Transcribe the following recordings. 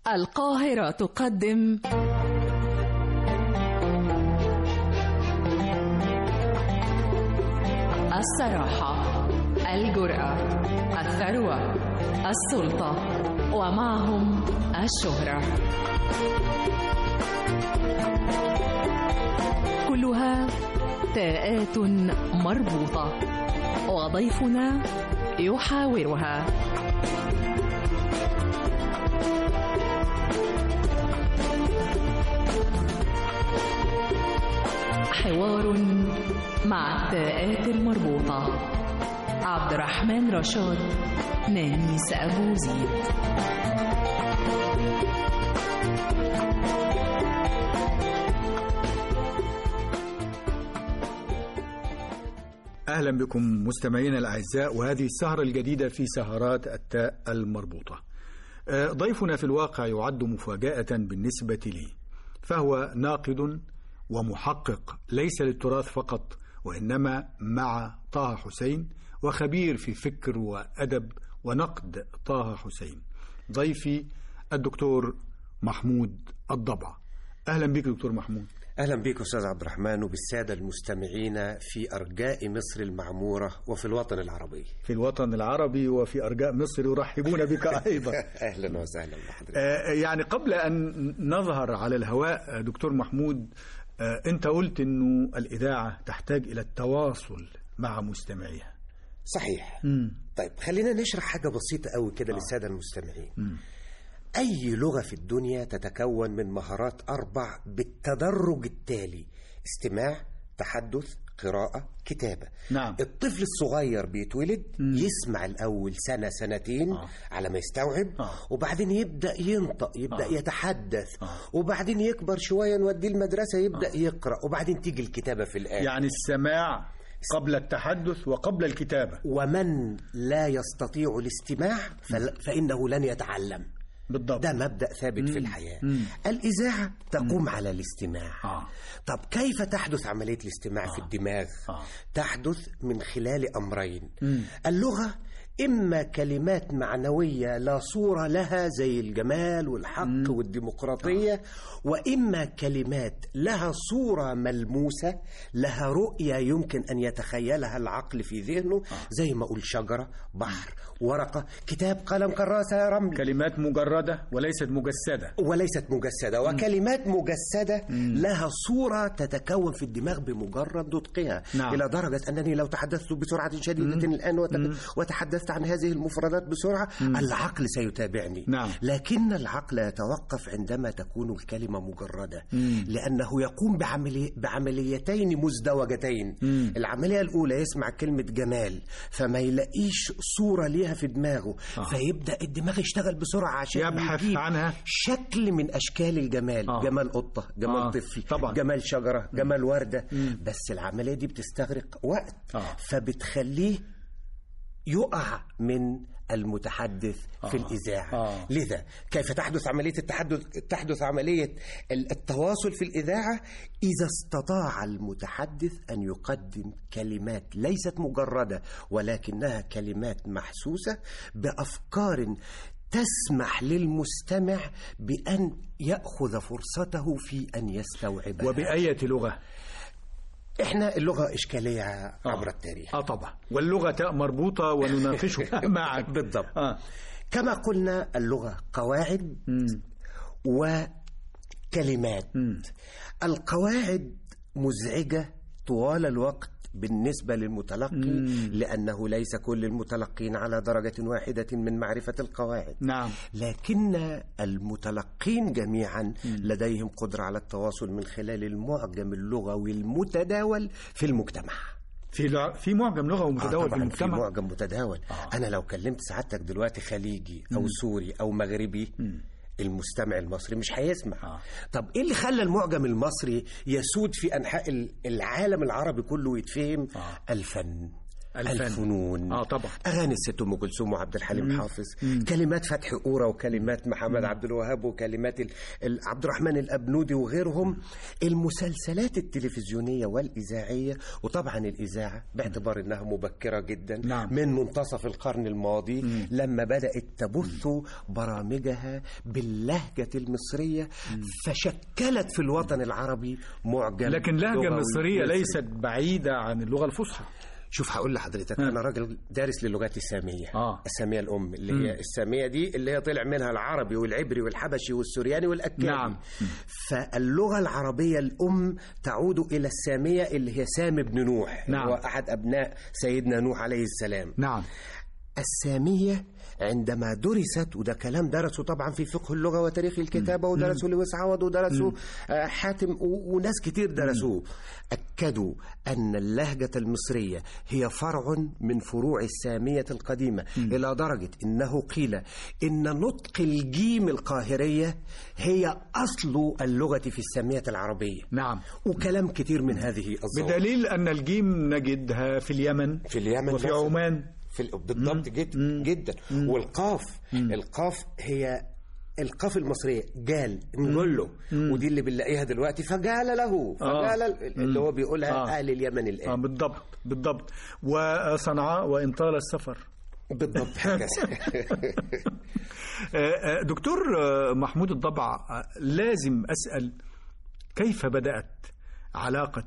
القاهرة تقدم الصراحة الجرأة الثروة السلطة ومعهم الشهرة كلها تاءات مربوطة وضيفنا يحاورها حوار مع التاءات المربوطة عبد الرحمن رشاد نانيس أبو زيد أهلا بكم مستمعينا الأعزاء وهذه السهرة الجديدة في سهرات التاء المربوطة آه، ضيفنا في الواقع يعد مفاجأة بالنسبة لي فهو ناقد ومحقق ليس للتراث فقط وإنما مع طه حسين وخبير في فكر وأدب ونقد طه حسين ضيفي الدكتور محمود الضبع أهلا بك دكتور محمود أهلا بك أستاذ عبد الرحمن وبالسادة المستمعين في أرجاء مصر المعمورة وفي الوطن العربي في الوطن العربي وفي أرجاء مصر يرحبون بك أيضا أهلا وسهلا بحضرتك آه، يعني قبل أن نظهر على الهواء آه، دكتور محمود آه، أنت قلت أنه الإذاعة تحتاج إلى التواصل مع مستمعيها صحيح مم. طيب خلينا نشرح حاجة بسيطة قوي كده للسادة المستمعين أي لغة في الدنيا تتكون من مهارات أربع بالتدرج التالي استماع تحدث قراءة كتابة نعم. الطفل الصغير بيتولد يسمع الأول سنة سنتين آه. على ما يستوعب آه. وبعدين يبدأ ينطق يبدأ آه. يتحدث آه. وبعدين يكبر شوية نوديه المدرسة يبدأ يقرأ وبعدين تيجي الكتابة في الآخر يعني السماع قبل التحدث وقبل الكتابة ومن لا يستطيع الاستماع فل- فإنه لن يتعلم بالضبط ده مبدأ ثابت في الحياة مم. الإذاعة تقوم على الاستماع آه. طب كيف تحدث عملية الاستماع في الدماغ آه. تحدث من خلال أمرين مم. اللغة إما كلمات معنوية لا صورة لها زي الجمال والحق والديمقراطية وإما كلمات لها صورة ملموسة لها رؤية يمكن أن يتخيلها العقل في ذهنه زي ما أقول شجرة بحر ورقة كتاب قلم كراسة رمل كلمات مجردة وليست مجسدة وليست مجسدة وكلمات مجسدة لها صورة تتكون في الدماغ بمجرد نطقها نعم. إلى درجة أنني لو تحدثت بسرعة شديدة الآن وت... وتحدثت عن هذه المفردات بسرعة العقل سيتابعني نعم. لكن العقل يتوقف عندما تكون الكلمة مجردة لأنه يقوم بعملي... بعمليتين مزدوجتين العملية الأولى يسمع كلمة جمال فما يلاقيش صورة ليها في دماغه فيبدأ الدماغ يشتغل بسرعة عشان يبحث يجيب عنها. شكل من اشكال الجمال آه. جمال قطه جمال آه، طفل طبعا. جمال شجره جمال ورده بس العمليه دي بتستغرق وقت آه. فبتخليه يقع من المتحدث في الإذاعة آه. لذا كيف تحدث عملية التحدث تحدث عملية ال- التواصل في الإذاعة إذا استطاع المتحدث أن يقدم كلمات ليست مجردة ولكنها كلمات محسوسة بأفكار تسمح للمستمع بأن يأخذ فرصته في أن يستوعبها وبأية لغة إحنا اللغة إشكالية عبر التاريخ آه طبعا واللغة تاء مربوطة ونناقشها معك بالضبط. آه. كما قلنا اللغة قواعد وكلمات القواعد مزعجة طوال الوقت بالنسبة للمتلقي لأنه ليس كل المتلقين على درجة واحدة من معرفة القواعد نعم لكن المتلقين جميعا لديهم قدرة على التواصل من خلال المعجم اللغوي المتداول في المجتمع في لع- في معجم لغة ومتداول آه في طبعا المجتمع في معجم متداول آه. انا لو كلمت سعادتك دلوقتي خليجي او سوري او مغربي المستمع المصري مش هيسمع آه. طب ايه اللي خلى المعجم المصري يسود في انحاء ال- العالم العربي كله ويتفهم آه. الفن الفن. الفنون اه طبعا اغاني الست ام كلثوم وعبد الحليم حافظ كلمات فتحي قوره وكلمات محمد عبد الوهاب وكلمات ال- ال- عبد الرحمن الابنودي وغيرهم المسلسلات التلفزيونيه والاذاعيه وطبعا الاذاعه باعتبار انها مبكره جدا نعم. من منتصف القرن الماضي لما بدات تبث برامجها باللهجه المصريه فشكلت في الوطن العربي معجم لكن اللهجة لغوي المصرية مصري. ليست بعيدة عن اللغة الفصحى شوف هقول لحضرتك انا راجل دارس للغات الساميه آه. الساميه الام اللي هي الساميه دي اللي هي طلع منها العربي والعبري والحبشي والسورياني والاكادي نعم. فاللغه العربيه الام تعود الى الساميه اللي هي سام بن نوح نعم. هو احد ابناء سيدنا نوح عليه السلام نعم السامية عندما درست وده كلام درسه طبعا في فقه اللغة وتاريخ الكتابة ودرسوا لويس عوض ودرسوا آه، حاتم و- وناس كتير درسوه أكدوا أن اللهجة المصرية هي فرع من فروع السامية القديمة إلى درجة أنه قيل إن نطق الجيم القاهرية هي أصل اللغة في السامية العربية نعم وكلام كتير من هذه الظواهر بدليل أن الجيم نجدها في اليمن في اليمن وفي مثلاً. عمان في ال- بالضبط جدا جدا والقاف القاف هي القاف المصريه جال نقول له ودي اللي بنلاقيها دلوقتي فجال له فجال ال- اللي هو بيقولها آه. اهل اليمن آه الان بالضبط بالضبط وصنعاء وإن طال السفر بالضبط هكذا آه، آه، دكتور آه، محمود الضبع آه، لازم أسأل كيف بدأت علاقة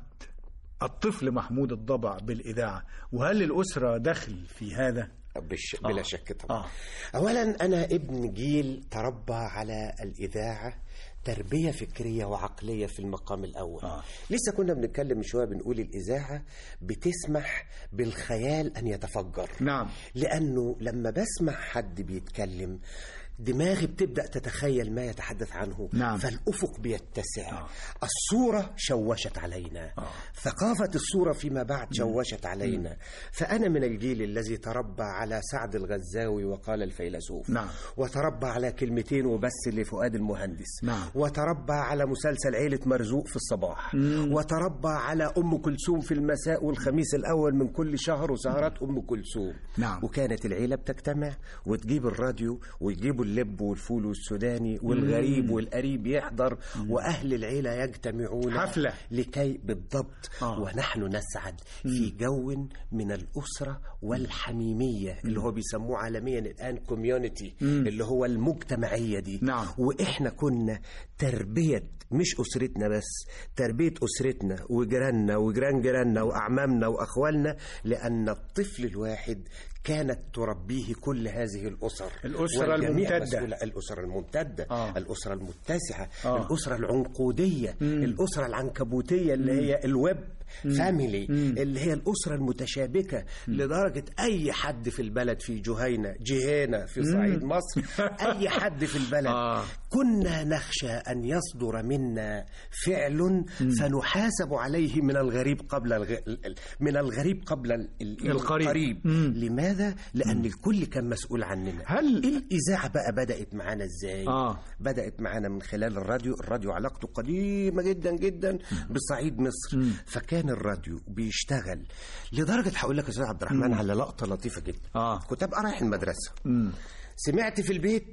الطفل محمود الضبع بالإذاعة وهل الأسرة دخل في هذا؟ بش... بلا شك طبعا آه. اولا انا ابن جيل تربى على الاذاعه تربيه فكريه وعقليه في المقام الاول آه. لسه كنا بنتكلم من شويه بنقول الاذاعه بتسمح بالخيال ان يتفجر نعم لأنه لما بسمع حد بيتكلم دماغي بتبدأ تتخيل ما يتحدث عنه نعم. فالأفق بيتسع آه. الصورة شوشت علينا ثقافة الصورة فيما بعد شوشت علينا فأنا من الجيل الذي تربى على سعد الغزاوي وقال الفيلسوف نعم. وتربى على كلمتين وبس لفؤاد المهندس نعم. وتربى على مسلسل عيلة مرزوق في الصباح وتربى على أم كلثوم في المساء والخميس الأول من كل شهر وسهرات أم كلثوم نعم. وكانت العيلة بتجتمع وتجيب الراديو ويجيبوا اللب والفول السوداني والغريب والقريب يحضر وأهل العيلة يجتمعون حفلة. لكي بالضبط آه. ونحن نسعد في جو من الأسرة والحميمية اللي هو بيسموه عالميا الآن كوميونيتي اللي هو المجتمعية دي نعم. وإحنا كنا تربية مش أسرتنا بس تربية أسرتنا وجيراننا وجيران جيراننا وأعمامنا وأخوالنا لأن الطفل الواحد كانت تربيه كل هذه الأسر الأسرة والجميع الممتدة. مسؤول الأسرة الممتدة آه. الأسرة المتسعة آه. الأسرة العنقودية الأسرة العنكبوتية اللي هي الويب فاميلي اللي هي الأسرة المتشابكة لدرجة أي حد في البلد في جهينة جهينة في صعيد مصر أي حد في البلد آه. كنا نخشى أن يصدر منا فعل فنحاسب عليه من الغريب قبل الغ... من الغريب قبل ال- ال- القريب. القريب مم. لماذا؟ لأن الكل كان مسؤول عننا هل- الإذاعة بقى بدأت معانا إزاي؟ آه. بدأت معانا من خلال الراديو الراديو علاقته قديمة جدا جدا بصعيد مصر فكان الراديو بيشتغل لدرجة هقول لك يا أستاذ عبد الرحمن على لقطة لطيفة جدا آه. كنت أبقى رايح المدرسة مم. سمعت في البيت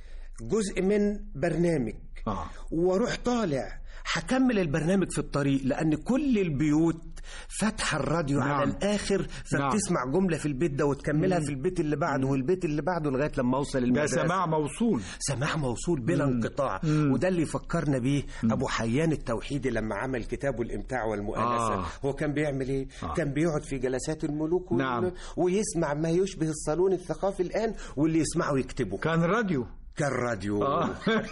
جزء من برنامج آه. واروح طالع هكمل البرنامج في الطريق لان كل البيوت فاتحه الراديو نعم. على الاخر فبتسمع جمله في البيت ده وتكملها في البيت اللي بعده والبيت اللي بعده لغايه لما اوصل ده المدرسه سماع موصول سماع موصول بلا انقطاع وده اللي فكرنا بيه ابو حيان التوحيدي لما عمل كتابه الامتاع والمؤانسه آه. هو كان بيعمل ايه آه. كان بيقعد في جلسات الملوك وال- نعم. ويسمع ما يشبه الصالون الثقافي الان واللي يسمعه يكتبه كان راديو كان راديو آه.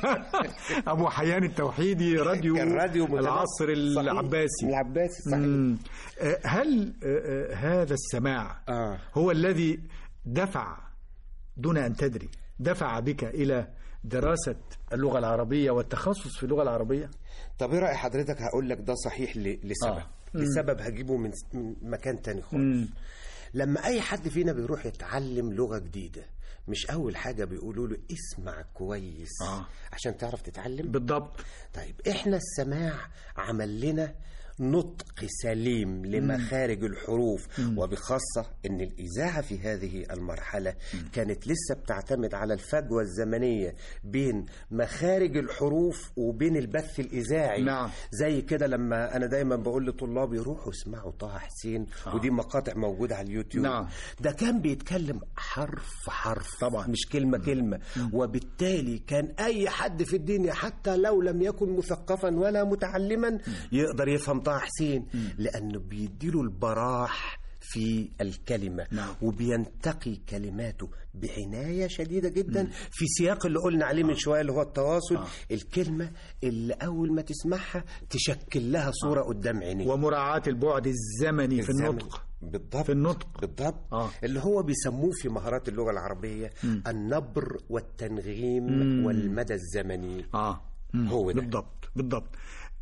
أبو حيان التوحيدي راديو, كان راديو متنقل. العصر صحيح. العباسي العباسي صحيح مم. آه، هل آه، آه، هذا السماع آه. هو الذي دفع دون أن تدري دفع بك إلى دراسة اللغة العربية والتخصص في اللغة العربية طب ايه راي حضرتك هقول لك ده صحيح ل- لسبب آه. لسبب هجيبه من من مكان تاني خالص لما اي حد فينا بيروح يتعلم لغه جديده مش اول حاجه بيقولوا له اسمع كويس آه. عشان تعرف تتعلم بالضبط طيب احنا السماع عمل لنا نطق سليم لمخارج الحروف وبخاصة أن الإذاعة في هذه المرحلة كانت لسه بتعتمد على الفجوة الزمنية بين مخارج الحروف وبين البث الإذاعي نعم. زي كده لما أنا دايما بقول لطلابي روحوا اسمعوا طه حسين ودي مقاطع موجودة على اليوتيوب نعم. ده كان بيتكلم حرف حرف طبعا. مش كلمة كلمة وبالتالي كان أي حد في الدنيا حتى لو لم يكن مثقفا ولا متعلما يقدر يفهم طه حسين لأنه بيديله البراح في الكلمة نعم. وبينتقي كلماته بعناية شديدة جدا في سياق اللي قلنا عليه من شوية اللي هو التواصل الكلمة اللي أول ما تسمعها تشكل لها صورة قدام عينيك ومراعاة البعد الزمني في الزمن. النطق بالضبط في النطق. بالضبط آه. اللي هو بيسموه في مهارات اللغة العربية النبر والتنغيم والمدى الزمني آه هو ده. بالضبط بالضبط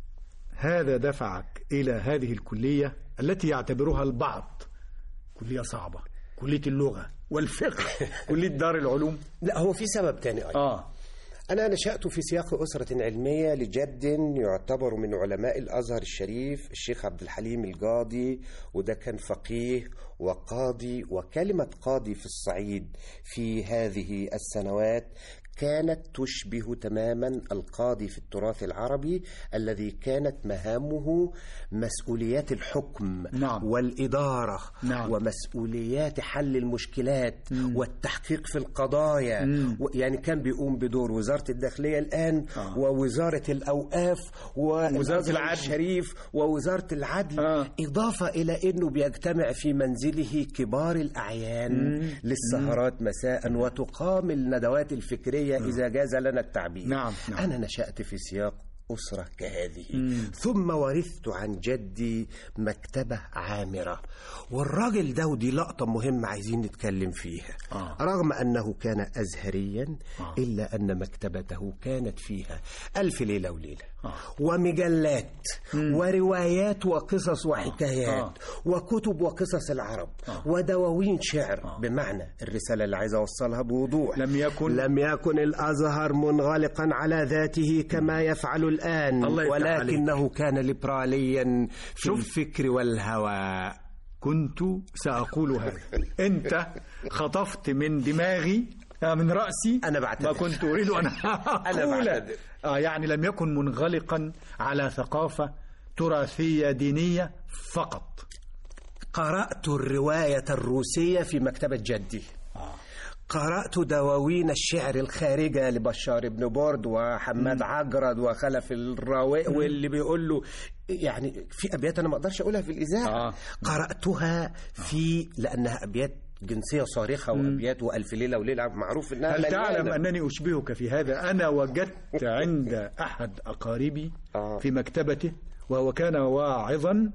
هذا دفعك إلى هذه الكلية التي يعتبرها البعض كلية صعبة كلية اللغة والفقه كلية دار العلوم لا هو في سبب تاني أيضا آه أنا نشأت في سياق أسرة علمية لجد يعتبر من علماء الأزهر الشريف الشيخ عبد الحليم القاضي وده كان فقيه وقاضي وكلمة قاضي في الصعيد في هذه السنوات كانت تشبه تماما القاضي في التراث العربي الذي كانت مهامه مسؤوليات الحكم نعم. والإدارة نعم. ومسؤوليات حل المشكلات والتحقيق في القضايا و- يعني كان بيقوم بدور وزارة الداخلية الآن آه. ووزارة الأوقاف ووزارة العدل. الشريف ووزارة العدل آه. إضافة إلى أنه بيجتمع في منزله كبار الأعيان للسهرات مساء وتقام الندوات الفكرية إذا جاز لنا التعبير نعم، نعم. أنا نشأت في سياق أسرة كهذه ثم ورثت عن جدي مكتبة عامرة والراجل ده ودي لقطة مهمة عايزين نتكلم فيها آه. رغم أنه كان أزهريا آه. إلا أن مكتبته كانت فيها ألف ليلة وليلة آه. ومجلات وروايات وقصص وحكايات آه. وكتب وقصص العرب آه. ودواوين شعر بمعنى الرسالة اللي عايز أوصلها بوضوح لم يكن- لم يكن الأزهر منغلقا على ذاته كما يفعل الآن الله يفتح ولكنه كان ليبراليا في شوف. الفكر والهوى كنت سأقول هذا أنت خطفت من دماغي آه، من رأسي أنا بعتذر. ما كنت أريد أن أقول بعتذر. آه يعني لم يكن منغلقا على ثقافة تراثية دينية فقط قرأت الرواية الروسية في مكتبة جدي قرأت دواوين الشعر الخارجة لبشار بن برد وحماد عجرد وخلف الراوي واللي بيقول له يعني في أبيات أنا ما أقدرش أقولها في الإذاعة آه. قرأتها في لأنها أبيات جنسية صارخة وأبيات وألف ليلة وليلة معروف إنها هل تعلم مليانة. أنني أشبهك في هذا أنا وجدت عند أحد أقاربي آه. في مكتبته وهو كان واعظا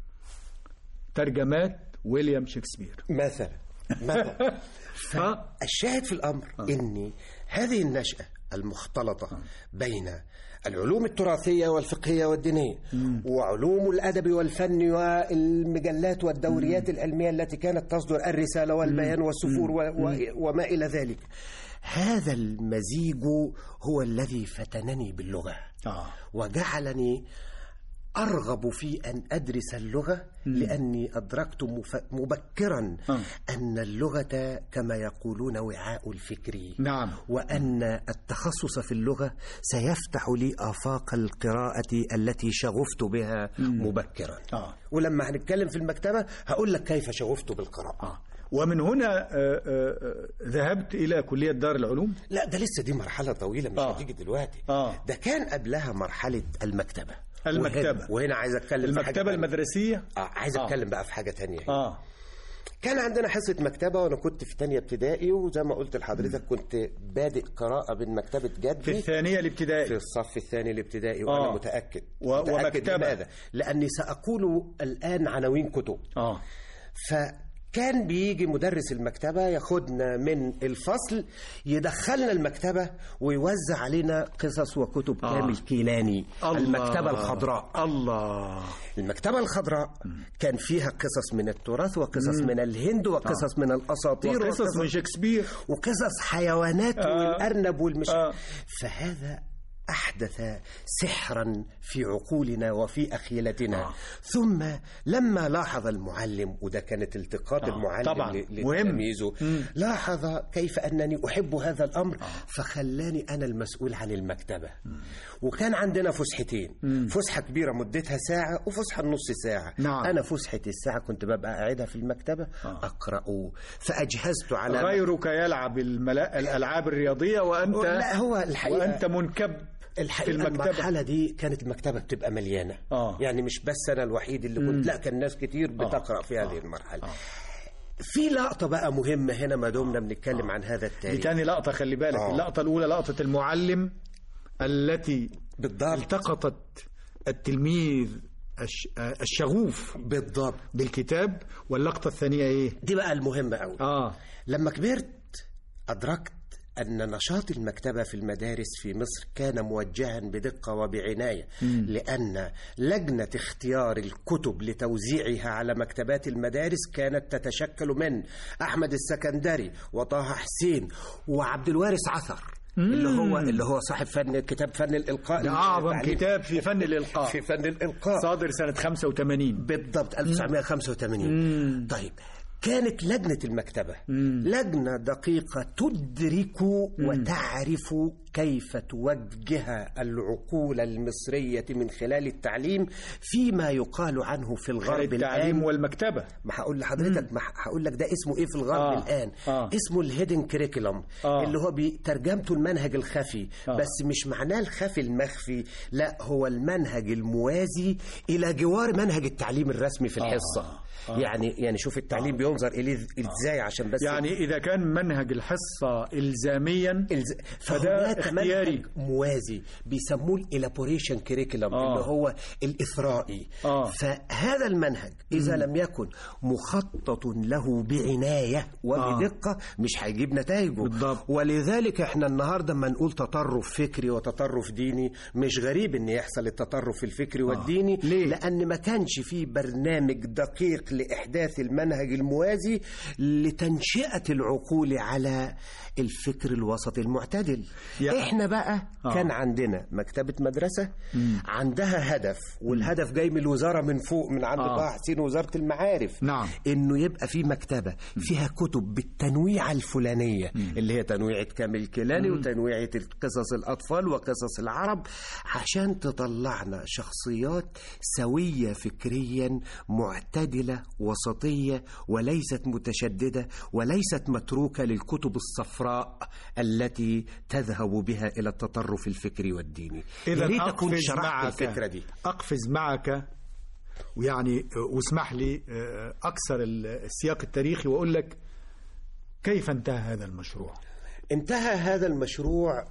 ترجمات ويليام شكسبير مثلا مثلا ف... الشاهد في الأمر أن هذه النشأة المختلطة بين العلوم التراثية والفقهية والدينية وعلوم الأدب والفن والمجلات والدوريات العلمية التي كانت تصدر الرسالة والبيان والسفور و- و- وما إلى ذلك هذا المزيج هو الذي فتنني باللغة آه. وجعلني أرغب في أن أدرس اللغة لأني أدركت مف- مبكرا آه. أن اللغة كما يقولون وعاء الفكر نعم. وأن التخصص في اللغة سيفتح لي آفاق القراءة التي شغفت بها مبكرا آه. ولما هنتكلم في المكتبة هقول لك كيف شغفت بالقراءة آه. ومن هنا آه، آه، آه، ذهبت إلى كلية دار العلوم لا ده لسه دي مرحلة طويلة مش آه. هتيجي دلوقتي آه. ده كان قبلها مرحلة المكتبة المكتبة. وهنا, وهنا عايز اتكلم في حاجة المكتبة تانية. المدرسية اه عايز آه. اتكلم بقى في حاجة تانية هنا. آه كان عندنا حصة مكتبة وأنا كنت في تانية ابتدائي وزي ما قلت لحضرتك كنت بادئ قراءة من مكتبة في جدي الثانية في الابتدائي الصف الثاني الابتدائي وأنا آه. متأكد و- متأكد ومكتبة. لماذا؟ لأني سأقول الآن عناوين كتب آه فكان بيجي مدرس المكتبة ياخدنا من الفصل يدخلنا المكتبة ويوزع علينا قصص وكتب آه. كامل كيلاني المكتبة الخضراء الله المكتبة الخضراء كان فيها قصص من التراث وقصص من الهند وقصص من الأساطير وقصص من شكسبير وقصص حيوانات آه. والأرنب والمش آه. فهذا أحدث سحرا في عقولنا وفي أخيلتنا ثم لما لاحظ المعلم وده كانت التقاط المعلم طبعاً. ل- مهم. لتلاميذه لاحظ كيف أنني أحب هذا الأمر فخلاني أنا المسؤول عن المكتبة وكان عندنا فسحتين فسحة كبيرة مدتها ساعة وفسحة نص ساعة نعم. أنا فسحة الساعة كنت ببقى قاعدها في المكتبة أقرأ فأجهزت على غيرك يلعب الملا... الالعاب الرياضيه وانت لا هو الحقيقة وانت منكب في الحقيقة المكتبه المرحلة دي كانت المكتبة بتبقى مليانة آه. يعني مش بس أنا الوحيد اللي كنت لا كان ناس كتير بتقرأ في هذه المرحلة في لقطة بقى مهمة هنا ما دمنا بنتكلم عن هذا دي التاريخ تاني لقطه خلي بالك آه. اللقطه الاولى لقطه المعلم التي بالضبط التقطت التلميذ الش... الشغوف بالضبط بالكتاب واللقطه الثانيه ايه دي بقى المهمة أوي اه لما كبرت أدركت أن نشاط المكتبة في المدارس في مصر كان موجها بدقة وبعناية لأن لجنة اختيار الكتب لتوزيعها على مكتبات المدارس كانت تتشكل من أحمد السكندري وطه حسين وعبد الوارث عثر اللي هو اللي هو صاحب فن كتاب فن الإلقاء ده اعظم التعليم. كتاب في فن الالقاء في فن الإلقاء صادر سنه 85 بالضبط 1985 طيب كانت لجنة المكتبة لجنة دقيقة تدرك وتعرف كيف توجه العقول المصرية من خلال التعليم فيما يقال عنه في الغرب التعليم الآن والمكتبة ما هقول لحضرتك ما هقول لك ده اسمه ايه في الغرب آه، الان آه. اسمه الهيدن كريكولم آه. اللي هو بي- ترجمته المنهج الخفي آه. بس مش معناه الخفي المخفي لا هو المنهج الموازي الى جوار منهج التعليم الرسمي في الحصه يعني يعني شوف التعليم بينظر اليه ازاي عشان بس يعني إذا كان منهج الحصة إلزاميا الز... فده فهناك اختياري. منهج موازي بيسموه الالابوريشن كريكولم آه. اللي هو الاثرائي آه. فهذا المنهج اذا لم يكن مخطط له بعنايه وبدقه مش هيجيب نتائجه بالضبط. ولذلك احنا النهارده لما نقول تطرف فكري وتطرف ديني مش غريب ان يحصل التطرف الفكري والديني ليه؟ لان ما كانش في برنامج دقيق لاحداث المنهج الموازي لتنشئه العقول على الفكر الوسطي المعتدل يا- احنا بقى آه. كان عندنا مكتبه مدرسه عندها هدف والهدف جاي من الوزاره من فوق من عند آه. طه حسين وزاره المعارف نعم. انه يبقى في مكتبه فيها كتب بالتنويعه الفلانيه اللي هي تنويعه كامل كيلاني وتنويعه قصص الاطفال وقصص العرب عشان تطلعنا شخصيات سويه فكريا معتدله وسطيه وليست متشدده وليست متروكه للكتب الصفراء التي تذهب بها الى التطرف الفكري والديني يا إذا ريت اكون أقفز شرحت معك الفكره دي أقفز معك ويعني واسمح لي آه، أكسر السياق التاريخي وأقول لك كيف انتهى هذا المشروع انتهى هذا المشروع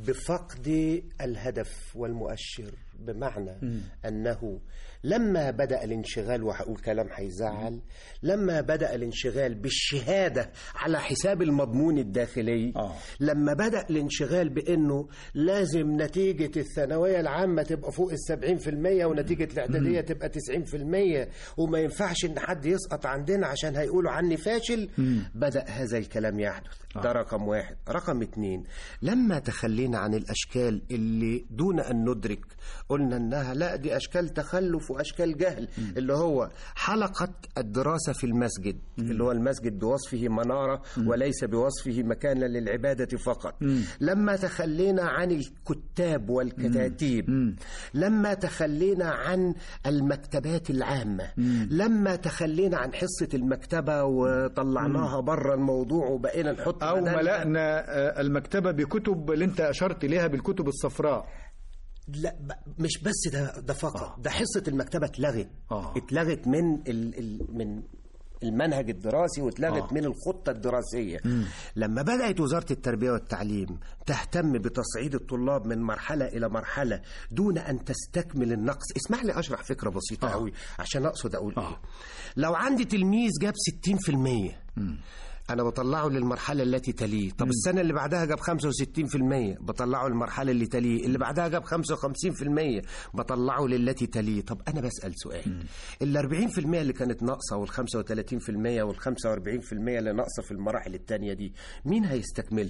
بفقد الهدف والمؤشر بمعنى انه لما بدا الانشغال وهقول كلام هيزعل لما بدا الانشغال بالشهاده على حساب المضمون الداخلي آه. لما بدا الانشغال بانه لازم نتيجه الثانويه العامه تبقى فوق السبعين في المية ونتيجه الاعداديه تبقى تسعين في المية وما ينفعش ان حد يسقط عندنا عشان هيقولوا عني فاشل بدا هذا الكلام يحدث ده رقم واحد رقم اتنين لما تخلينا عن الاشكال اللي دون ان ندرك قلنا انها لا دي اشكال تخلف واشكال جهل اللي هو حلقه الدراسه في المسجد اللي هو المسجد بوصفه مناره وليس بوصفه مكانا للعباده فقط لما تخلينا عن الكتاب والكتاتيب لما تخلينا عن المكتبات العامه لما تخلينا عن حصه المكتبه وطلعناها بره الموضوع وبقينا نحط أو بدلها- ملأنا آه، المكتبة بكتب اللي أنت أشرت إليها بالكتب الصفراء لا ب- مش بس ده ده فقط ده حصه المكتبه اتلغت آه. اتلغت من ال ال من المنهج الدراسي واتلغت آه. من الخطه الدراسيه لما بدات وزاره التربيه والتعليم تهتم بتصعيد الطلاب من مرحله الى مرحله دون ان تستكمل النقص اسمح لي اشرح فكره بسيطه آه. قوي عشان اقصد اقول آه. ايه لو عندي تلميذ جاب 60% انا بطلعه للمرحله التي تليه طب السنه اللي بعدها جاب 65% بطلعه للمرحله اللي تليه اللي بعدها جاب 55% بطلعه للتي تليه طب انا بسال سؤال ال 40% اللي كانت ناقصه وال 35% وال 45% اللي ناقصه في المراحل الثانيه دي مين هيستكملها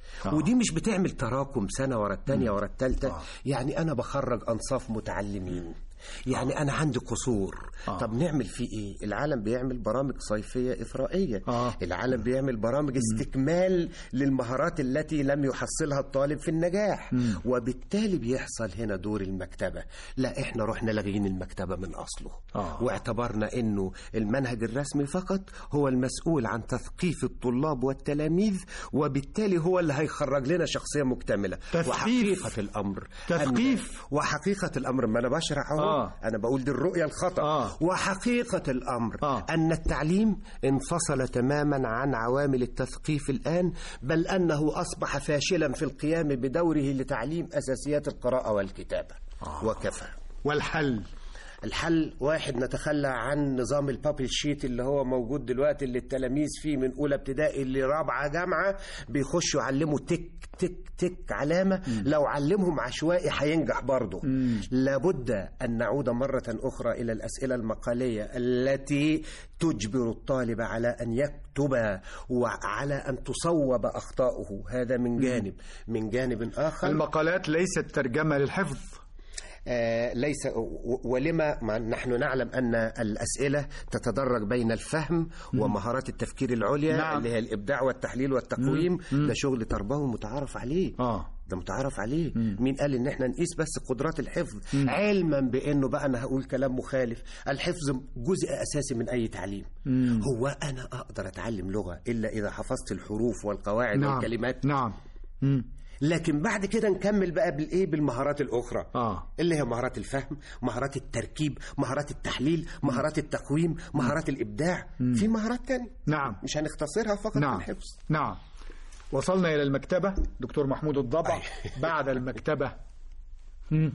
آه. ودي مش بتعمل تراكم سنة ورا التانية ورا التالتة آه. يعني أنا بخرج أنصاف متعلمين يعني آه. أنا عندي قصور آه. طب نعمل فيه إيه العالم بيعمل برامج صيفية إثرائية آه. العالم بيعمل برامج استكمال للمهارات التي لم يحصلها الطالب في النجاح مم. وبالتالي بيحصل هنا دور المكتبة لا إحنا رحنا لاغيين المكتبة من أصله آه. واعتبرنا أنه المنهج الرسمي فقط هو المسؤول عن تثقيف الطلاب والتلاميذ وبالتالي هو اللي هيخرج لنا شخصية مكتملة تثقيف. وحقيقة الأمر تثقيف. أن وحقيقة الأمر ما أنا بشرح أهو آه. أنا بقول دي الرؤية الخطأ آه. وحقيقة الأمر آه. أن التعليم انفصل تماما عن عوامل التثقيف الآن بل أنه أصبح فاشلا في القيام بدوره لتعليم أساسيات القراءة والكتابة آه. وكفى والحل الحل واحد نتخلى عن نظام البابل شيت اللي هو موجود دلوقتي اللي التلاميذ فيه من اولى ابتدائي لرابعه جامعه بيخشوا يعلموا تك تك تك علامه لو علمهم عشوائي هينجح برضه لابد ان نعود مره اخرى الى الاسئله المقاليه التي تجبر الطالب على ان يكتب وعلى ان تصوب اخطاؤه هذا من جانب من جانب اخر المقالات ليست ترجمة للحفظ آه، ليس و- ولما مع نحن نعلم أن الأسئلة تتدرج بين الفهم ومهارات التفكير العليا نعم. اللي هي الإبداع والتحليل والتقويم ده شغل تربوي متعارف عليه آه ده متعارف عليه مين قال ان احنا نقيس بس قدرات الحفظ علما بانه بقى انا هقول كلام مخالف الحفظ جزء اساسي من اي تعليم هو انا اقدر اتعلم لغه الا اذا حفظت الحروف والقواعد نعم والكلمات نعم مم. لكن بعد كده نكمل بقى بالايه بالمهارات الاخرى آه. اللي هي مهارات الفهم مهارات التركيب مهارات التحليل مهارات التقويم مهارات الابداع في مهارات تانية نعم مش هنختصرها فقط في نعم الحفظ نعم وصلنا إلى المكتبة دكتور محمود الضبع أي. بعد المكتبة مم.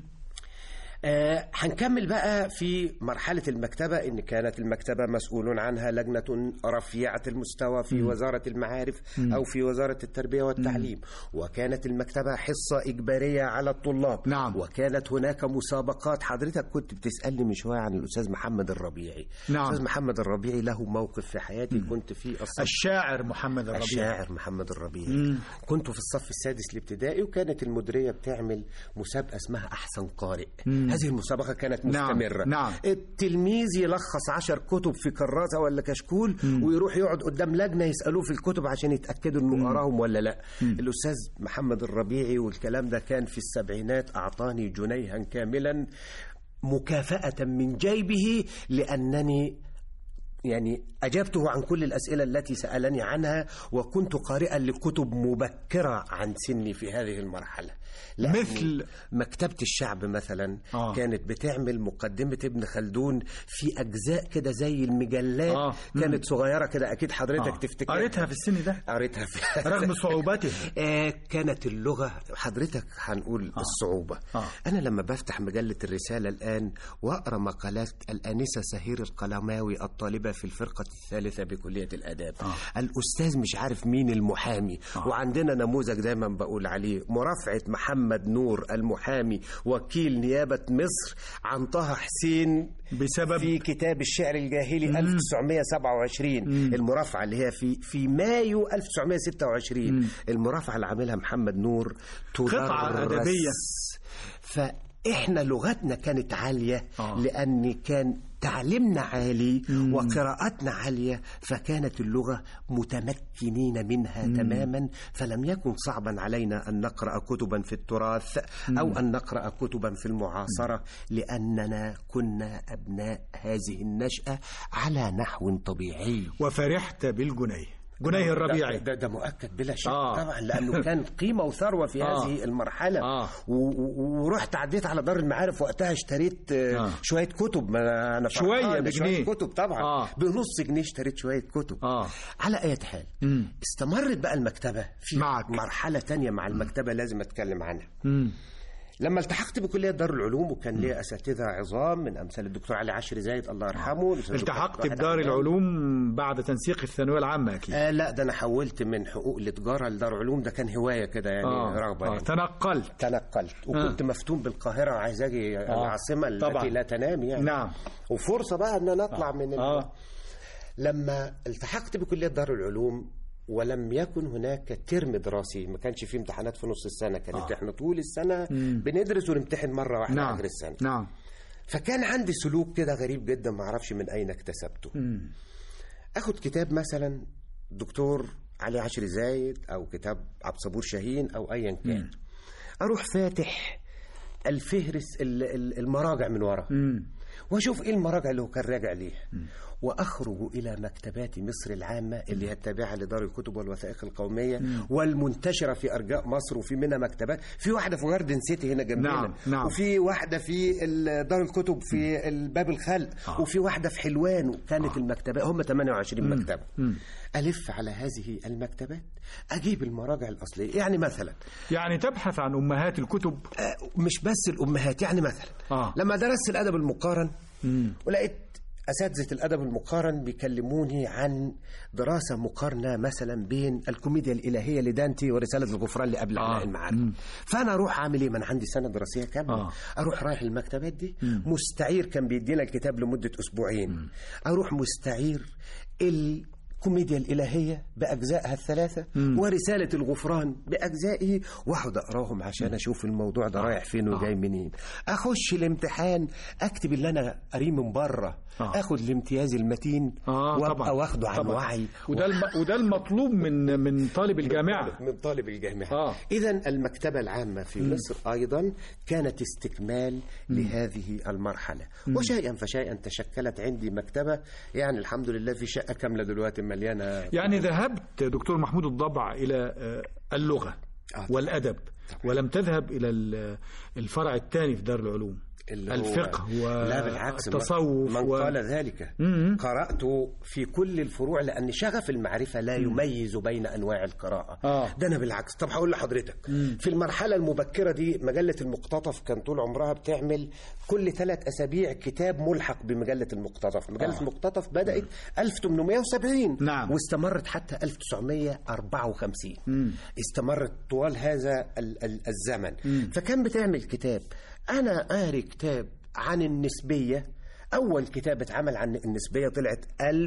آه هنكمل بقى في مرحلة المكتبة إن كانت المكتبة مسؤول عنها لجنة رفيعة المستوى في وزارة المعارف أو في وزارة التربية والتعليم وكانت المكتبة حصة إجبارية على الطلاب نعم. وكانت هناك مسابقات حضرتك كنت بتسألني من شوية عن الأستاذ محمد الربيعي نعم. الأستاذ محمد الربيعي له موقف في حياتي كنت فيه الصف الشاعر محمد الربيع الشاعر محمد الربيعي كنت في الصف السادس الابتدائي وكانت المديرية بتعمل مسابقة اسمها أحسن قارئ هذه المسابقة كانت نعم، مستمرة نعم. التلميذ يلخص عشر كتب في كراسة ولا كشكول ويروح يقعد قدام لجنة يسألوه في الكتب عشان يتأكدوا انه قراهم ولا لا الأستاذ محمد الربيعي والكلام ده كان في السبعينات أعطاني جنيها كاملا مكافأة من جيبه لأنني يعني أجبته عن كل الأسئلة التي سألني عنها وكنت قارئا لكتب مبكرة عن سني في هذه المرحلة لأن مثل؟ مكتبة الشعب مثلا آه. كانت بتعمل مقدمة ابن خلدون في أجزاء كده زي المجلات آه. كانت صغيرة كده أكيد حضرتك آه. تفتكر قريتها في السن ده قريتها في رغم صعوبتها آه كانت اللغة حضرتك هنقول آه. الصعوبة آه. أنا لما بفتح مجلة الرسالة الآن وأقرأ مقالات الآنسة سهير القلماوي الطالبة في الفرقة الثالثة بكلية الآداب آه. الأستاذ مش عارف مين المحامي آه. وعندنا نموذج دايما بقول عليه مرافعة محمد نور المحامي وكيل نيابة مصر عن طه حسين بسبب في كتاب الشعر الجاهلي 1927 المرافعة اللي هي في في مايو 1926 المرافعة اللي عاملها محمد نور قطعة تدرس. أدبية. فإحنا لغتنا كانت عالية آه. لأن كان تعليمنا عالي وقراءتنا عالية فكانت اللغة متمكنين منها تماما فلم يكن صعبا علينا أن نقرأ كتبا في التراث أو أن نقرأ كتبا في المعاصرة لأننا كنا أبناء هذه النشأة على نحو طبيعي وفرحت بالجنيه جنيه الربيعي ده, ده مؤكد بلا شك آه. طبعا لانه كان قيمه وثروه في آه. هذه المرحله آه. و- و- ورحت عديت على دار المعارف وقتها اشتريت آه. آه. شويه كتب ما انا شوية فرحان. بجنيه. شويه كتب طبعا آه. بنص جنيه اشتريت شويه كتب آه. على اي حال مم. استمرت بقى المكتبه في معك. مرحله تانية مع المكتبه لازم اتكلم عنها مم. لما التحقت بكليه دار العلوم وكان لي اساتذه عظام من امثال الدكتور علي عشري زايد الله يرحمه الأستاذ دكتور التحقت واحد بدار عبد العلوم بعد تنسيق الثانويه العامه اكيد آه لا ده انا حولت من حقوق لتجاره لدار علوم ده كان هوايه كده يعني آه. رغبه آه. يعني. تنقلت تنقلت وكنت آه. مفتون بالقاهره وعايز اجي العاصمه التي طبعاً. لا تنام يعني نعم. وفرصه بقى ان انا اطلع من ال... آه. لما التحقت بكليه دار العلوم ولم يكن هناك ترم دراسي ما كانش فيه امتحانات في نص السنة كانت آه. آه. احنا طول السنة بندرس ونمتحن مرة واحدة نعم آخر السنة نعم فكان عندي سلوك كده غريب جدا ما اعرفش من اين اكتسبته مم. اخد كتاب مثلا دكتور علي عشري زايد او كتاب عبد الصبور شاهين او ايا كان اروح فاتح الفهرس ال- ال- المراجع من ورا مم. واشوف ايه المراجع اللي هو كان راجع ليها واخرج الى مكتبات مصر العامه اللي هي التابعه لدار الكتب والوثائق القوميه والمنتشره في ارجاء مصر وفي منها مكتبات في واحده في جاردن سيتي هنا جنبنا نعم، نعم. وفي واحده في ال- دار الكتب في الباب الخلق آه. وفي واحده في حلوان وكانت المكتبات هم 28 مكتبه مم. الف على هذه المكتبات اجيب المراجع الاصليه يعني مثلا يعني تبحث عن أمهات الكتب آه، مش بس الامهات يعني مثلا آه. لما درست الادب المقارن مم. ولقيت اساتذه الادب المقارن بيكلموني عن دراسه مقارنه مثلا بين الكوميديا الالهيه لدانتي ورساله الغفران لقبل آه. عناء المعارف فانا اروح اعمل ايه ما انا عندي سنه دراسيه كامله آه. اروح رايح المكتبات دي مستعير كان بيدينا الكتاب لمده اسبوعين اروح مستعير الكوميديا الإلهية بأجزائها الثلاثة ورسالة الغفران بأجزائه وأقعد أقراهم عشان أشوف الموضوع ده رايح فين وجاي منين أخش الامتحان أكتب اللي أنا قريه من بره آه. أخد الامتياز المتين آه طبعا وأبقى واخده عن طبعا. وعي وده الم... وده المطلوب من من طالب الجامعة من طالب الجامعة آه. إذا المكتبة العامة في مصر أيضا كانت استكمال لهذه المرحلة وشيئا فشيئا تشكلت عندي مكتبة يعني الحمد لله في شقة كاملة دلوقتي مليانة يعني ذهبت دكتور محمود الضبع إلى آه، اللغة آه. والأدب ولم تذهب إلى ال- الفرع الثاني في دار العلوم اللي هو- الفقه لا بالعكس من- والتصوف من و... قال ذلك مم. قرأت في كل الفروع لأن شغف المعرفة لا يميز بين أنواع القراءة آه. ده أنا بالعكس طب هقول لحضرتك في المرحلة المبكرة دي مجلة المقتطف كان طول عمرها بتعمل كل ثلاث أسابيع كتاب ملحق بمجلة المقتطف مجلة آه. المقتطف بدأت 1870 نعم. واستمرت حتى 1954 استمرت طوال هذا ال- ال- الزمن فكان بتعمل كتاب أنا قاري كتاب عن النسبية أول كتاب اتعمل عن النسبية طلعت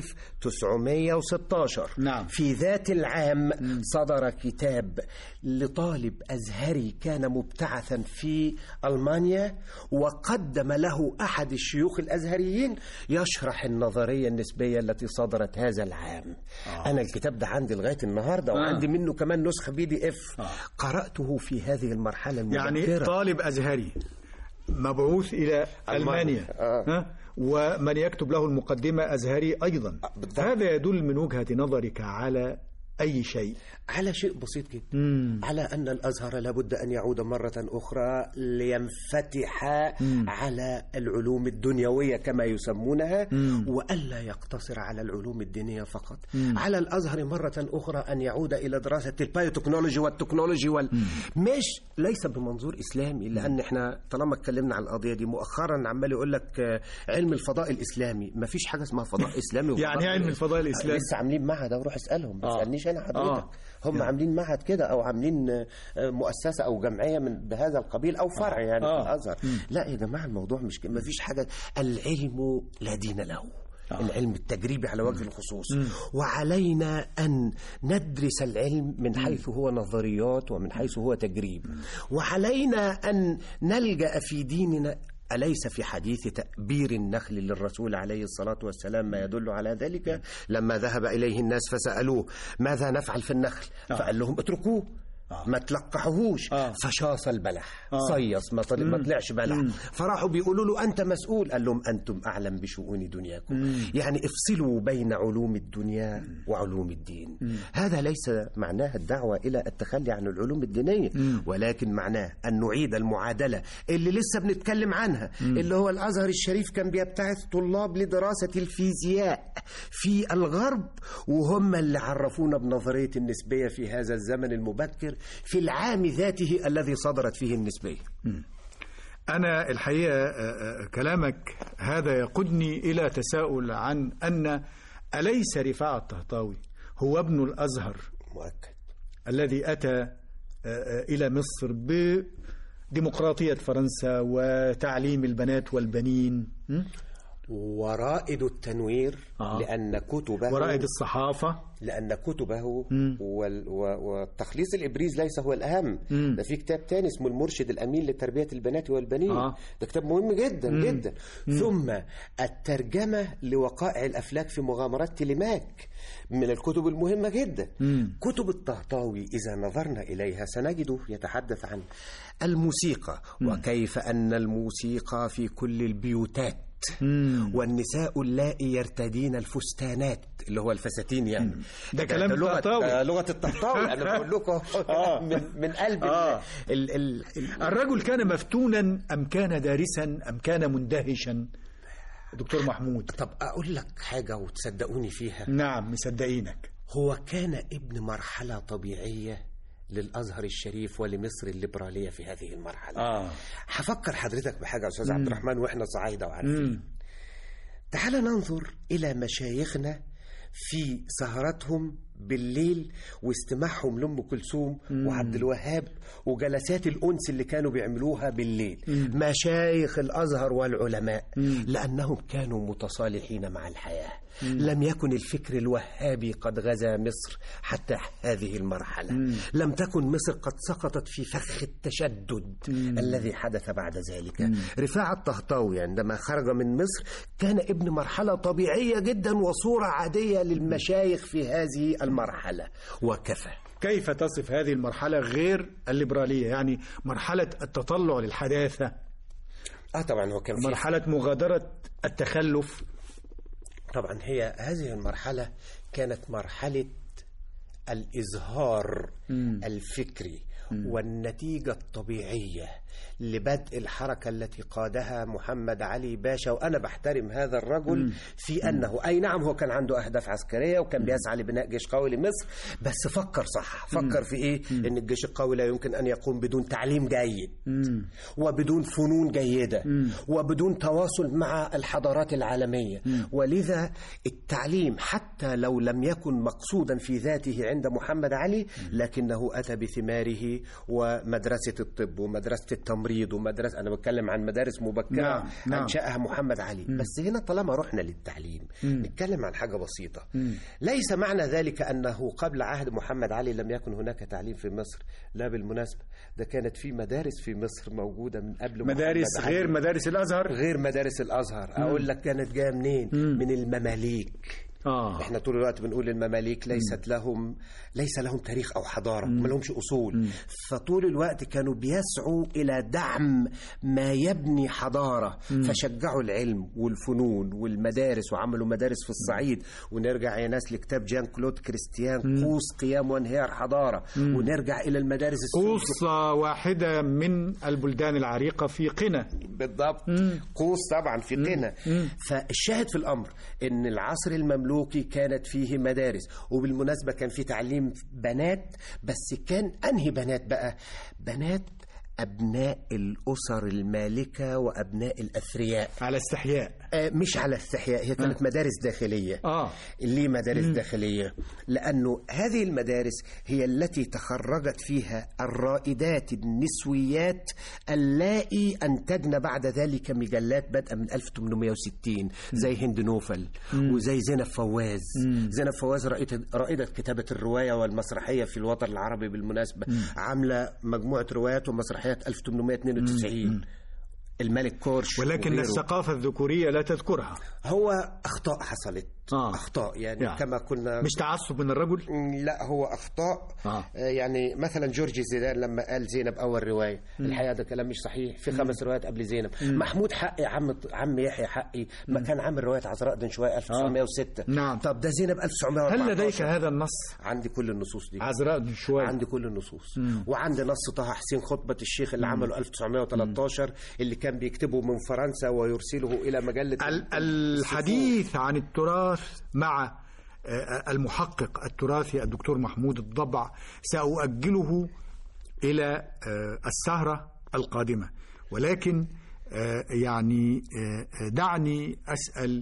1916 نعم. في ذات العام صدر كتاب لطالب أزهري كان مبتعثا في ألمانيا وقدم له أحد الشيوخ الأزهريين يشرح النظرية النسبية التي صدرت هذا العام آه. أنا الكتاب ده عندي لغاية النهاردة وعندي منه كمان نسخة بي دي إف آه. قرأته في هذه المرحلة المبكرة يعني طالب أزهري مبعوث إلى ألمانيا. ألمانيا آه. ها؟ ومن يكتب له المقدمة أزهري أيضا بالضبط. هذا يدل من وجهة نظرك على أي شيء على شيء بسيط جدا مم. على أن الأزهر لابد أن يعود مرة أخرى لينفتح على العلوم الدنيوية كما يسمونها وألا يقتصر على العلوم الدينية فقط على الأزهر مرة أخرى أن يعود إلى دراسة البايوتكنولوجي والتكنولوجي وال... مش ليس بمنظور إسلامي لأن إحنا طالما اتكلمنا عن القضية دي مؤخرا عمال يقول لك آه، علم الفضاء الإسلامي ما فيش حاجة اسمها فضاء إسلامي وفضاء يعني إيه علم الفضاء الإسلامي؟ لسه عاملين معهد أروح أسألهم ما آه. تسألنيش أنا حضرتك آه. هم عاملين معهد كده او عاملين آه، مؤسسه او جمعيه من بهذا القبيل او فرع يعني آه. في الازهر لا يا جماعه الموضوع مش كده ما فيش حاجه العلم لا دين له العلم التجريبي على وجه الخصوص وعلينا أن ندرس العلم من حيث هو نظريات ومن حيث هو تجريب وعلينا أن نلجأ في ديننا أليس في حديث تأبير النخل للرسول عليه الصلاة والسلام ما يدل على ذلك لما ذهب إليه الناس فسألوه ماذا نفعل في النخل فقال لهم اتركوه ما تلقحوهوش آه. فشاص البلح آه. صيص ما, طل... ما طلعش بلح فراحوا بيقولوا له انت مسؤول قال لهم انتم اعلم بشؤون دنياكم يعني افصلوا بين علوم الدنيا وعلوم الدين هذا ليس معناه الدعوه الى التخلي عن العلوم الدينيه ولكن معناه ان نعيد المعادله اللي لسه بنتكلم عنها اللي هو الازهر الشريف كان بيبتعث طلاب لدراسه الفيزياء في الغرب وهم اللي عرفونا بنظريه النسبيه في هذا الزمن المبكر في العام ذاته الذي صدرت فيه النسبيه أنا الحقيقة آه، آه، كلامك هذا يقودني إلى تساؤل عن أن أليس رفاعة الطهطاوي هو ابن الأزهر مؤكد الذي أتى آه، آه، إلى مصر بديمقراطية فرنسا وتعليم البنات والبنين م? ورائد التنوير آه. لأن كتبه ورائد الصحافة لأن كتبه وال- و- وتخليص الإبريز ليس هو الأهم مم. ده في كتاب تاني اسمه المرشد الأمين لتربية البنات والبنين آه. ده كتاب مهم جدا جدا ثم الترجمة لوقائع الأفلاك في مغامرات تليماك من الكتب المهمة جدا مم. كتب الطهطاوي إذا نظرنا إليها سنجده يتحدث عن الموسيقى وكيف أن الموسيقى في كل البيوتات مم. والنساء اللائي يرتدين الفستانات اللي هو الفساتين يعني ده كلام لغة الطهطاوي. ده لغة الطهطاوي أنا بقول لكم من من قلب آه. ال ال ال الرجل كان مفتونا أم كان دارسا أم كان مندهشا دكتور محمود طب أقول لك حاجة وتصدقوني فيها نعم مصدقينك هو كان ابن مرحلة طبيعية للأزهر الشريف ولمصر الليبرالية في هذه المرحلة آه هفكر حضرتك بحاجة يا أستاذ عبد الرحمن وإحنا صعايدة وعارفين مم. تعال ننظر إلى مشايخنا في سهراتهم بالليل واستماعهم لأم كلثوم وعبد الوهاب وجلسات الأنس اللي كانوا بيعملوها بالليل مشايخ الأزهر والعلماء لأنهم كانوا متصالحين مع الحياة لم يكن الفكر الوهابي قد غزا مصر حتى هذه المرحلة لم تكن مصر قد سقطت في فخ التشدد الذي حدث بعد ذلك رفاعة الطهطاوي عندما خرج من مصر كان ابن مرحلة طبيعية جدا وصورة عادية للمشايخ في هذه المرحلة وكفى كيف تصف هذه المرحلة غير الليبرالية يعني مرحلة التطلع للحداثة اه طبعا هو كان في مرحلة مغادرة التخلف طبعا هي هذه المرحلة كانت مرحلة الإزهار الفكري والنتيجة الطبيعية لبدء الحركة التي قادها محمد علي باشا وأنا بحترم هذا الرجل في أنه أي نعم هو كان عنده أهداف عسكرية وكان بيسعى لبناء جيش قوي لمصر بس فكر صح فكر في إيه أن الجيش القوي لا يمكن أن يقوم بدون تعليم جيد وبدون فنون جيدة وبدون تواصل مع الحضارات العالمية ولذا التعليم حتى لو لم يكن مقصودا في ذاته عند محمد علي لكنه أتى بثماره ومدرسة الطب ومدرسة التمريض ومدرسة أنا بتكلم عن مدارس مبكرة نعم، نعم. أنشأها محمد علي بس هنا طالما رحنا للتعليم نتكلم عن حاجة بسيطة ليس معنى ذلك أنه قبل عهد محمد علي لم يكن هناك تعليم في مصر لا بالمناسبة ده كانت في مدارس في مصر موجودة من قبل مدارس محمد علي. غير مدارس الأزهر غير مدارس الازهر اقول لك كانت جايه منين من المماليك آه. احنا طول الوقت بنقول المماليك ليست لهم ليس لهم تاريخ او حضاره ما لهمش اصول فطول الوقت كانوا بيسعوا الى دعم ما يبني حضاره فشجعوا العلم والفنون والمدارس وعملوا مدارس في الصعيد ونرجع يا ناس لكتاب جان كلود كريستيان قوس قيام وانهيار حضاره ونرجع الى المدارس السورية. قوس واحدة من البلدان العريقة في قنا بالضبط قوس طبعا في قنا فالشاهد في الامر ان العصر المملوكي كانت فيه مدارس وبالمناسبه كان في تعليم بنات بس كان انهي بنات بقى بنات ابناء الاسر المالكه وابناء الاثرياء على استحياء آه، مش على استحياء هي كانت مدارس داخليه آه ليه مدارس داخلية؟ لأنه هذه المدارس هي التي تخرجت فيها الرائدات النسويات اللائي أنتجن بعد ذلك مجلات بدءا من 1860 زي هند نوفل وزي زينب فواز زينب فواز رائدة, رائدة كتابة الرواية والمسرحية في الوطن العربي بالمناسبة عاملة مجموعة روايات ومسرحيات 1892 الملك كورش ولكن وغيره. الثقافة الذكورية لا تذكرها هو أخطاء حصلت آه. أخطاء يعني يعني. كما كنا مش تعصب من الرجل مم، لا هو اخطاء آه. آه. يعني مثلا جورج زيدان لما قال زينب اول روايه الحقيقه ده كلام مش صحيح في خمس روايات قبل زينب محمود حقي عم عم يحيى حقي ما كان عامل روايه عذراء دين شويه 1906 نعم. طب ده زينب 1914 هل لديك هذا النص عندي كل النصوص دي عذراء شوية عندي كل النصوص وعندي نص طه حسين خطبة الشيخ اللي عمله 1913 اللي كان بيكتبه من فرنسا ويرسله إلى مجلة ال- الحديث عن التراث مع آه، المحقق التراثي الدكتور محمود الضبع سأؤجله إلى آه، السهرة القادمة ولكن آه، يعني آه، دعني أسأل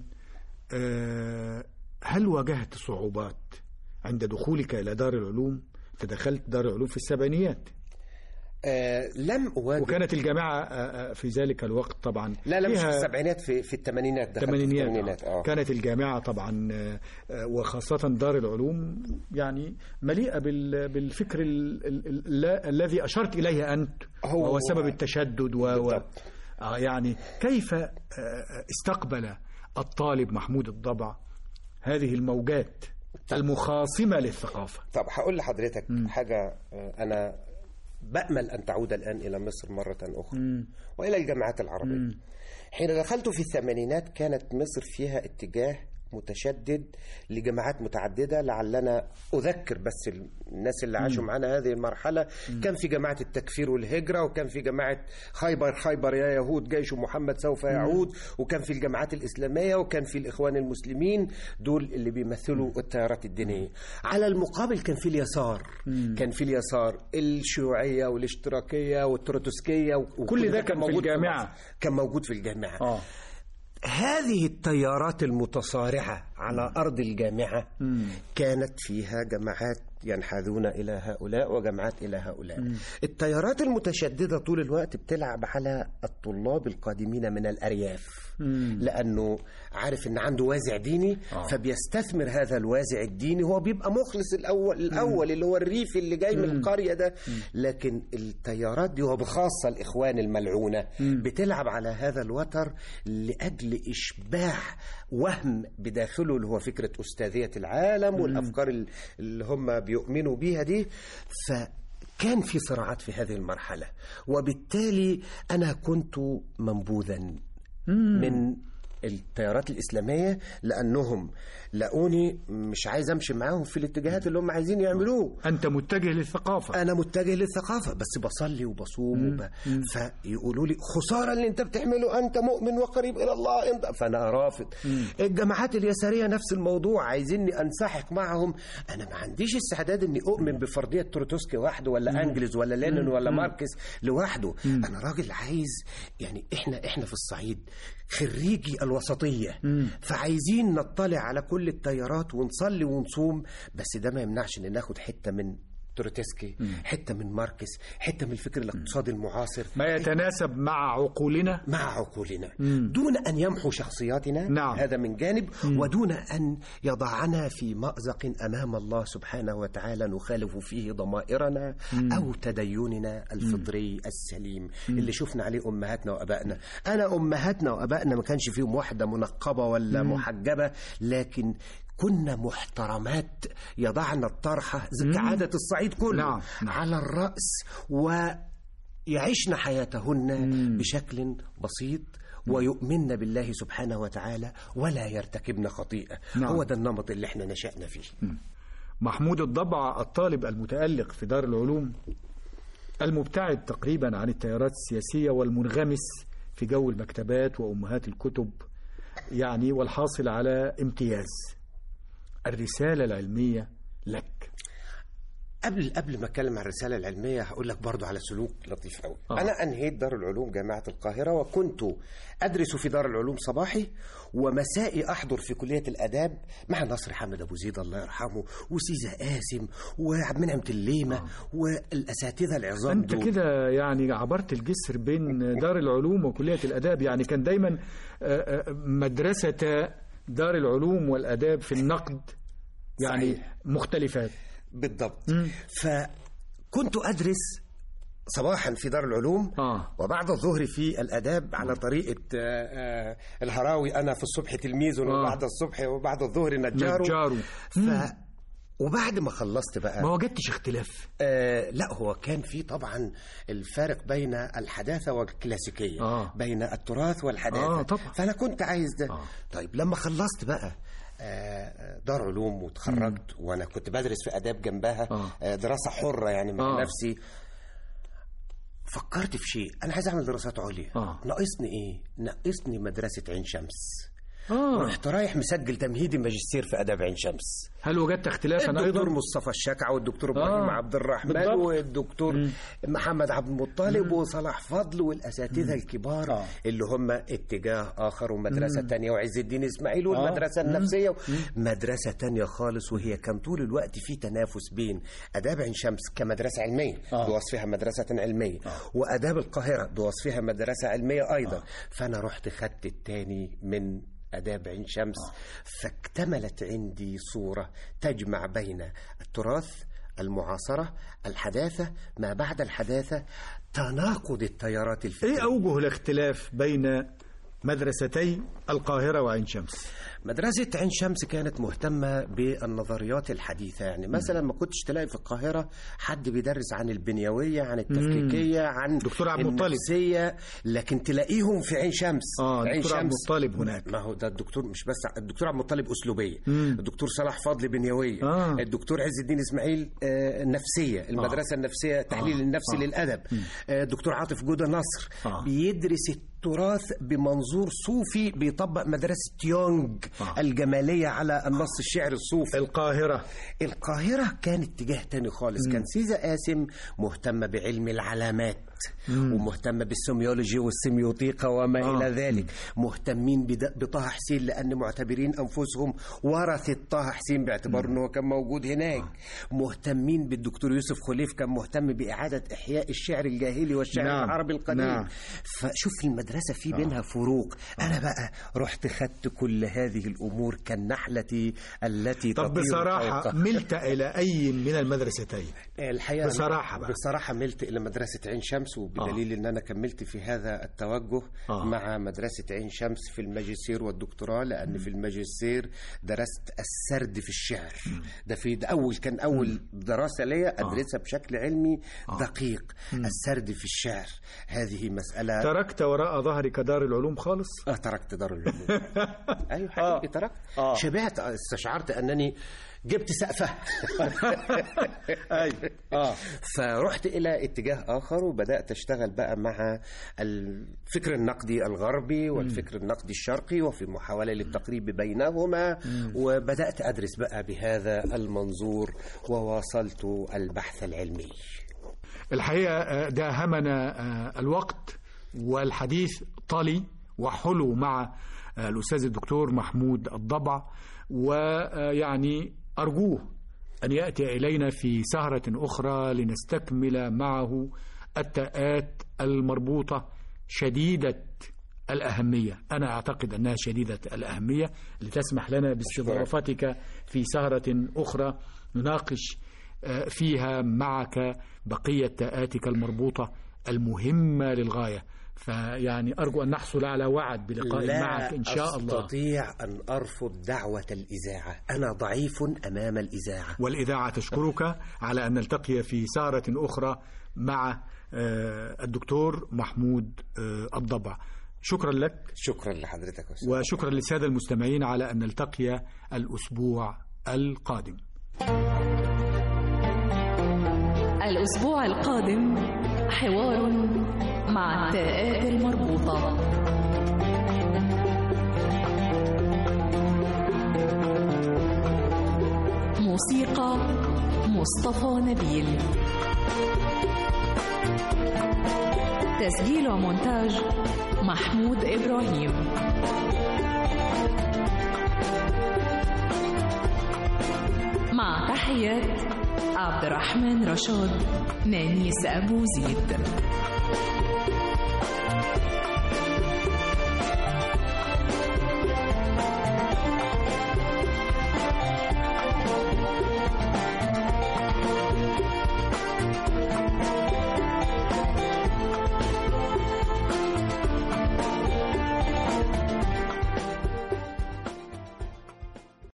آه، هل واجهت صعوبات عند دخولك إلى دار العلوم تدخلت دار العلوم في السبعينيات آه لم أواجه وكانت الجامعة آه، آه، في ذلك الوقت طبعا لا لا مش في فيها السبعينات في, في الثمانينات دخلت في الثمانينات الثمانينات آه. اه كانت الجامعة طبعا آه، آه، وخاصة دار العلوم يعني مليئة بال- بالفكر ال- ال- ال- الذي أشرت إليه أنت هو- وهو سبب التشدد و و بالضبط. آه، يعني كيف آه، استقبل الطالب محمود الضبع هذه الموجات المخاصمة للثقافة طب هقول لحضرتك حاجة آه، أنا بأمل أن تعود الآن إلى مصر مرة أخرى وإلى الجامعات العربية حين دخلت في الثمانينات كانت مصر فيها اتجاه متشدد لجماعات متعددة لعلنا أذكر بس الناس اللي عاشوا معنا هذه المرحلة كان في جماعة التكفير والهجرة وكان في جماعة خيبر خيبر يا يهود جيش محمد سوف يعود وكان في الجماعات الإسلامية وكان في الإخوان المسلمين دول اللي بيمثلوا التيارات الدينية على المقابل كان في اليسار كان في اليسار الشيوعية والاشتراكية والتروتسكية وكل كل ده كان في موجود الجامعة. مصر. كان موجود في الجامعة آه. هذه التيارات المتصارعة على أرض الجامعة كانت فيها جماعات ينحاذون إلى هؤلاء وجماعات إلى هؤلاء التيارات المتشددة طول الوقت بتلعب على الطلاب القادمين من الأرياف لأنه عارف أن عنده وازع ديني فبيستثمر هذا الوازع الديني هو بيبقى مخلص الأول, الأول اللي هو الريف اللي جاي من القرية ده لكن التيارات دي وبخاصة الإخوان الملعونة بتلعب على هذا الوتر لأجل إشباع وهم بداخله اللي هو فكرة أستاذية العالم والأفكار ال- اللي هم بيؤمنوا بيها دي فكان في صراعات في هذه المرحلة وبالتالي أنا كنت منبوذا من التيارات الإسلامية لأنهم لقوني مش عايز أمشي معاهم في الاتجاهات اللي هم عايزين يعملوه أنت متجه للثقافة انا متجه للثقافه بس بصلي وبصوم وب... فيقولوا لي خساره اللي انت بتعمله انت مؤمن وقريب الى الله انت فانا رافض الجماعات اليساريه نفس الموضوع عايزيني انسحق معهم انا ما عنديش استعداد اني اؤمن بفرضيه تروتسكي وحده ولا انجلز ولا لينين ولا ماركس لوحده انا راجل عايز يعني احنا احنا في الصعيد خريجي الوسطيه فعايزين نطلع على كل التيارات ونصلي ونصوم بس ده ما يمنعش ان ناخد حته من تروتسكي حته من ماركس حته من الفكر الاقتصادي المعاصر ما يتناسب مع عقولنا مع عقولنا دون ان يمحو شخصياتنا نعم. هذا من جانب ودون ان يضعنا في مازق امام الله سبحانه وتعالى نخالف فيه ضمائرنا او تديننا الفطري السليم اللي شفنا عليه امهاتنا وابائنا انا امهاتنا وابائنا ما كانش فيهم واحده منقبه ولا محجبه لكن كنا محترمات يضعن الطرحة كعادة الصعيد كله نعم، نعم. على الرأس ويعيشن حياتهن بشكل بسيط ويؤمن بالله سبحانه وتعالى ولا يرتكبن خطيئة نعم. هو ده النمط اللي احنا نشأنا فيه محمود الضبع الطالب المتألق في دار العلوم المبتعد تقريبا عن التيارات السياسية والمنغمس في جو المكتبات وأمهات الكتب يعني والحاصل على امتياز الرسالة العلمية لك قبل قبل ما اتكلم عن الرساله العلميه هقول لك برضو على سلوك لطيف قوي آه. آه. انا انهيت دار العلوم جامعه القاهره وكنت ادرس في دار العلوم صباحي ومسائي احضر في كليه الاداب مع نصر حامد ابو زيد الله يرحمه وسيزا قاسم وعبد المنعم تليمه آه. والاساتذه العظام أنت دول. كده يعني عبرت الجسر بين دار العلوم وكلية الأداب يعني كان دايما آه، آه، مدرسة دار العلوم والأداب في النقد يعني صحيح. مختلفات بالضبط فكنت ادرس صباحا في دار العلوم آه. وبعد الظهر في الاداب على طريقه آه، آه، الهراوي انا في الصبح تلميذ وبعد الصبح وبعد الظهر نجار نجار ف وبعد ما خلصت بقى ما وجدتش اختلاف آه لا هو كان في طبعا الفارق بين الحداثة والكلاسيكية آه. بين التراث والحداثة آه، طبعا. فأنا كنت عايز ده آه. طيب لما خلصت بقى آه، دار علوم وتخرجت وانا كنت بدرس في اداب جنبها آه. آه، دراسه حره يعني مع آه. نفسي فكرت في شيء انا عايز اعمل دراسات عليا آه. ناقصني ايه ناقصني مدرسه عين شمس آه. رحت رايح مسجل تمهيدي ماجستير في اداب عين شمس هل وجدت اختلافا الدكتور ايضا مصطفى الشكع والدكتور ابراهيم آه. عبد الرحمن بالضبط. والدكتور محمد عبد المطلب وصلاح فضل والاساتذه الكبار آه. اللي هم اتجاه اخر ومدرسه تانية وعز الدين اسماعيل والمدرسه النفسيه مدرسه تانية خالص وهي كان طول الوقت في تنافس بين اداب عين شمس كمدرسه علميه آه. بوصفها مدرسه علميه واداب القاهره بوصفها مدرسه علميه ايضا فانا رحت خدت التاني من آداب عين شمس فاكتملت عندي صورة تجمع بين التراث المعاصرة الحداثة ما بعد الحداثة تناقض التيارات الفكرية ايه اوجه الاختلاف بين مدرستي القاهره وعين شمس مدرسة عين شمس كانت مهتمة بالنظريات الحديثة يعني مثلا ما كنتش تلاقي في القاهرة حد بيدرس عن البنيوية عن التفكيكية عن دكتور عبد المطلب. النفسية لكن تلاقيهم في عين شمس اه عين دكتور عبد المطلب هناك ما هو ده الدكتور مش بس الدكتور عبد المطلب اسلوبيه الدكتور صلاح فضل بنيويه آه. الدكتور عز الدين اسماعيل آه، نفسيه المدرسه النفسيه التحليل آه. النفسي آه. للادب آه، الدكتور عاطف جوده نصر آه. بيدرس التراث بمنظور صوفي بيطبق مدرسه يونغ آه. الجماليه على النص الشعري الصوفي القاهره القاهرة كان اتجاه تاني خالص كان سيزا قاسم مهتمة بعلم العلامات ومهتمة بالسيميولوجي والسيميوتيقا وما آه. إلى ذلك مهتمين بد- بطه حسين لأن معتبرين أنفسهم ورثة طه حسين باعتبار أنه كان موجود هناك مهتمين بالدكتور يوسف خليف كان مهتم بإعادة إحياء الشعر الجاهلي والشعر نعم. العربي القديم نعم. فشوف المدرسة في بينها فروق أنا بقى رحت خدت كل هذه الأمور كالنحلة التي طب تطير بصراحه فوق- ملت الى اي من المدرستين الحقيقه بصراحة بقى. بصراحه ملت الى مدرسه عين شمس وبدليل ان انا كملت في هذا التوجه آه. مع مدرسه عين شمس في الماجستير والدكتوراه لان في الماجستير درست السرد في الشعر ده في ده اول كان اول دراسه ليا ادرسها بشكل علمي دقيق السرد في الشعر هذه مساله تركت وراء ظهرك دار العلوم خالص اه تركت دار العلوم ايوه حقيقي تركت آه. شبعت استشعرت انني جبت سقفه ايوه اه فرحت الى اتجاه اخر وبدات اشتغل بقى مع الفكر النقدي الغربي والفكر النقدي الشرقي وفي محاوله للتقريب بينهما وبدات ادرس بقى بهذا المنظور وواصلت البحث العلمي الحقيقه آه، داهمنا آه، الوقت والحديث طلي وحلو مع آه، الاستاذ الدكتور محمود الضبع ويعني ارجوه ان ياتي الينا في سهره اخرى لنستكمل معه التاءات المربوطه شديده الأهمية أنا أعتقد أنها شديدة الأهمية لتسمح لنا باستضافتك في سهرة أخرى نناقش آه، فيها معك بقية تاءاتك المربوطة المهمة للغاية فيعني أرجو أن نحصل على وعد بلقاء لا معك إن شاء الله استطيع ان ارفض دعوه الاذاعه انا ضعيف امام الاذاعه والإذاعة تشكرك على أن نلتقي في سهرة أخرى مع آه، الدكتور محمود آه، الضبع شكرا لك شكرا لحضرتك أستاذ. وشكرا للسادة المستمعين على أن نلتقي الأسبوع القادم الأسبوع القادم حوار مع التاءات المربوطة موسيقى مصطفى نبيل تسجيل ومونتاج محمود إبراهيم مع تحيات عبد الرحمن رشاد نانيس أبو زيد